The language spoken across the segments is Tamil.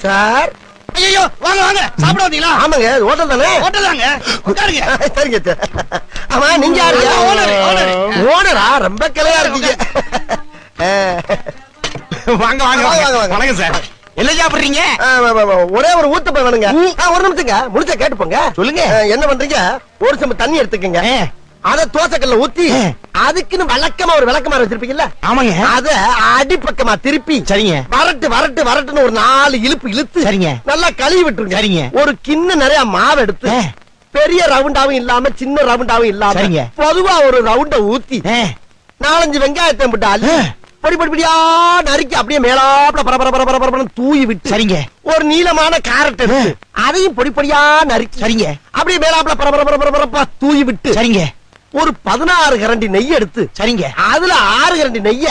சார் ஐயோ வாங்க வாங்க சாப்பிட வந்தீங்களா ஆமாங்க இது ஹோட்டல் தானே ஹோட்டல் தாங்க உட்காருங்க சரிங்க சார். ஆமா நீங்க யாருங்க நான் owner, owner. ஓனரா ரொம்ப கிளையா இருக்கீங்க ஆ, வாங்க வாங்க, வாங்க, வாங்க. வணக்கம் சார் என்ன சாப்பிடுறீங்க ஆ, வா, வா, வா. ஒரே ஒரு ஊத்தப்ப வேணுங்க ஆ, ஒரு நிமிஷங்க முடிச்சா கேட்டு போங்க சொல்லுங்க. ஆ, என்ன பண்றீங்க ஒரு சம்பு தண்ணி எடுத்துக்கங்க ஆ. அத தோசைக்கல்ல ஊத்தி ஆ. அதுக்குன்னு வழக்கமா ஒரு விளக்கமாறு வச்சிருப்பீங்கல்ல ஆமாங்க அத அடிப்பக்கமா திருப்பி சரிங்க வரட்டு வரட்டு வரட்டுன்னு ஒரு நாலு இழுப்பு இழுத்து சரிங்க. நல்லா கழுவி விட்டுருங்க சரிங்க. ஒரு கிண்ண நிறைய மாவு எடுத்து ஆ. பெரிய ரவுண்டாவும் இல்லாம சின்ன ரவுண்டாவும் இல்லாம சரிங்க. பொதுவா ஒரு ரவுண்ட ஊத்தி ஆ, நாலஞ்சு வெங்காயத்தை விட்டு அள்ளி ஆ. பொடி பொடி பொடியா நறுக்கி அப்படியே மேலாப்ல பர பர பர பர பரபரன்னு தூவி விட்டு சரிங்க ஒரு நீளமான கேரட் எடுத்து அதையும் பொடி பொடியா நறுக்கி சரிங்க அப்படியே மேலாப்ல பர பர பர பர பரப்பா தூவி விட்டு சரிங்க ஒரு பதினாறு கரண்டி நெய் எடுத்து சரிங்க அதுல ஆறு கரண்டி நெய்ய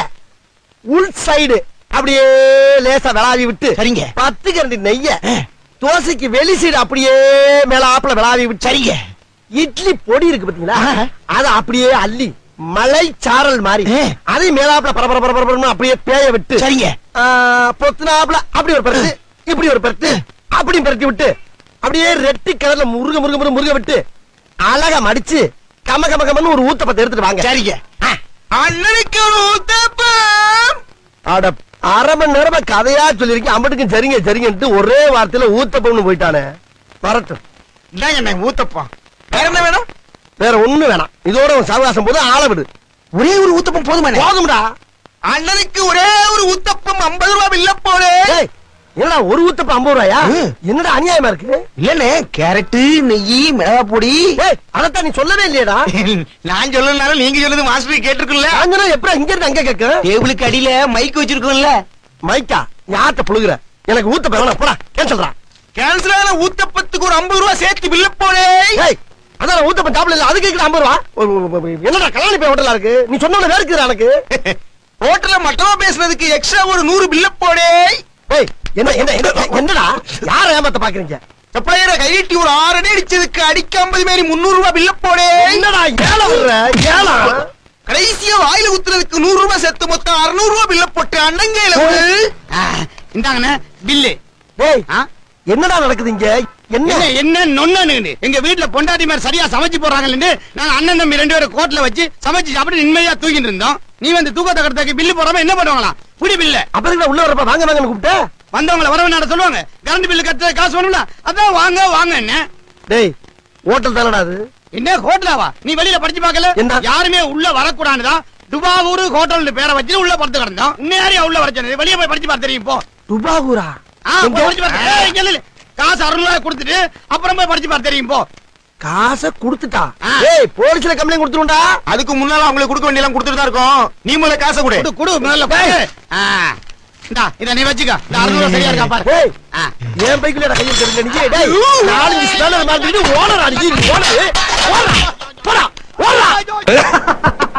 உள் சைடு அப்படியே லேசா விளாவி விட்டு சரிங்க. பத்து கரண்டி நெய்ய ஆ. தோசைக்கு வெளி சைடு அப்படியே மேலாப்ல விளாவி விட்டு சரிங்க இட்லி பொடி இருக்கு பாத்தீங்களா ஆ. அத அப்படியே அள்ளி மலை சாரல் மாதிரி ஆ. அதையும் மேலாப்ல பரபர பரபர பரபரன்னு அப்படியே பேய விட்டு சரிங்க ஆ, பொத்துனாப்ல அப்படி ஒரு பரட்டு இப்படி ஒரு பரட்டு அப்படி பரட்டி விட்டு அப்படியே ரெட்டி கலர்ல முருக முருக முருக முருக விட்டு அழகா மடிச்சு கம கம கமன்னு ஒரு ஊத்தப்பத்தை எடுத்துட்டு வாங்க சரிங்க அண்ணனுக்கு ஒரு ஊத்தப்பம் அட அரை மணி நேரமா கதையா சொல்லிருக்கேன் அம்பட்டுக்கும் சரிங்க சரிங்கன்ட்டு ஒரே வார்த்தையில ஊத்தப்பம்னு போயிட்டானே வரட்டும் இந்தாங்க அண்ணன் ஊத்தப்பம் வேற என்ன வேணும் வேற ஒண்ணு வேணாம் இதோட உன் சவகாசம் போது ஆள விடு ஒரே ஒரு ஊத்தப்பம் போதுமாண்ணே போதும்டா அண்ணனுக்கு ஒரே ஒரு ஊத்தப்பம் ஐம்பது ரூபாய் பில்ல போடு ஏய், என்னடா ஒரு ஊத்தப்பம் ஐம்பது ரூபாயா ம். என்னடா அநியாயமா இருக்கு இல்லண்ணே கேரட்டு நெய் மிளகா பொடி ஏய் அதத்தான் நீ சொல்லவே இல்லையடா நான் சொல்லனாலும் நீங்க சொல்லுது மாஸ்டர் கேட்டிருக்குல்ல சாயந்தரம் எப்படி இங்க இருந்து அங்க கேட்க டேபிளுக்கு அடியில மைக் வச்சிருக்கோம்ல மைக்கா யார்கிட்ட புழுகுற எனக்கு ஊத்தப்பம் வேணாம் போடா கேன்சல்டா கேன்சல் ஆன ஊத்தப்பத்துக்கு ஒரு ஐம்பது ரூபாய் சேர்த்து பில்ல போடு ஏய் அதான் ஊத்தப்பம் சாப்பிடல இல்ல அதுக்கு கேக்குற ஐம்பது ரூபா ஒரு- ஒரு- ஒரு- என்னடா கல்யாணி போய் ஹோட்டலா இருக்கு நீ சொன்ன வேற இருக்குதா எனக்கு ஹோட்டல்ல மட்டமா பேசுனதுக்கு எக்ஸ்ட்ரா ஒரு நூறு பில்ல போடு ஏய் என்ன என்ன என்ன- என்னடா யார ஏமாத்த பாக்குறீங்க சப்ளையரை கையிட்டி ஒரு ஆறு அடி அடிச்சதுக்கு அடிக்க ஐம்பது மாரி முந்நூறு ரூபாய் பில்ல போடு என்னடா ஏழை விடுற ஏழா கடைசியா வாயில ஊத்துறதுக்கு நூறு ரூபாய் சேர்த்து மொத்தம் அறுநூறு ரூபாய் பில்ல போட்டு அண்ணங்கையில விடு. ஆ, இந்தாங்கண்ணே பில்லு டேய் ஆ? என்னடா நடக்குது இங்க என்ன என்ன என்ன நொன்னு எங்க வீட்டுல பொண்டாட்டி மாதிரி சரியா சமைச்சு போறாங்கன்னு நாங்க அண்ணன் தம்பி ரெண்டு பேரும் கோட்ல வச்சு சமைச்சு சாப்பிட்டு நிம்மதியா தூக்கிட்டு இருந்தோம் நீ வந்து தூக்கத்தை கடத்தாக்கு பில்லு போடாம என்ன பண்ணுவாங்களாம் புடி பில்ல அப்புறம் உள்ள வரப்ப வாங்க வாங்கன்னு கூப்பிட்ட வந்தவங்கள வரவு நட சொல்லுவாங்க கரண்ட் பில்லு கட்ட காசு வேணும்ல அதான் வாங்க வாங்க என்ன டேய் ஹோட்டல் தானடா அது என்ன ஹோட்டலாவா நீ வெளியில படிச்சு பார்க்கல என்ன? யாருமே உள்ள வரக்கூடாதுதான் துபாவூர் ஹோட்டல் பேரை வச்சு உள்ள படுத்து கிடந்தோம் இன்னும் யாரையும் உள்ள வர சொன்னது வெளியே போய் படிச்சு பார்த்து தெரியும் போ துபாகூரா ஆ, எங்க? போய் படிச்சு பாரு. ஏய், இங்க இல்ல, இல்ல. காசு அறுநூறு ரூபாய் கொடுத்துட்டு அப்புறம் போய் படிச்சு பார்த்து தெரியும் போ காசை குடுத்துட்டா ஆ. ஏய் போலீஸ்ல கம்ப்ளைண்ட் கொடுத்துருண்டா அதுக்கு முன்னால அவங்களுக்கு கொடுக்க வேண்டிய எல்லாம் கொடுத்துட்டு தான் இருக்கோம் நீ முதல்ல காசை கொடு கொடு கொடு முதல்ல கொடு ஆ. இந்தா இத நீ வச்சுக்க இந்த அறுநூறு சரியா இருக்கா பாரு ஏய் ஆ. என் பைக்குல கையில் தெரிஞ்ச நீ டேய் நாலஞ்சு ஸ்பேனர் மாட்டிட்டு ஓனர் அடிச்சு ஓனர் போடா போடா ஓடா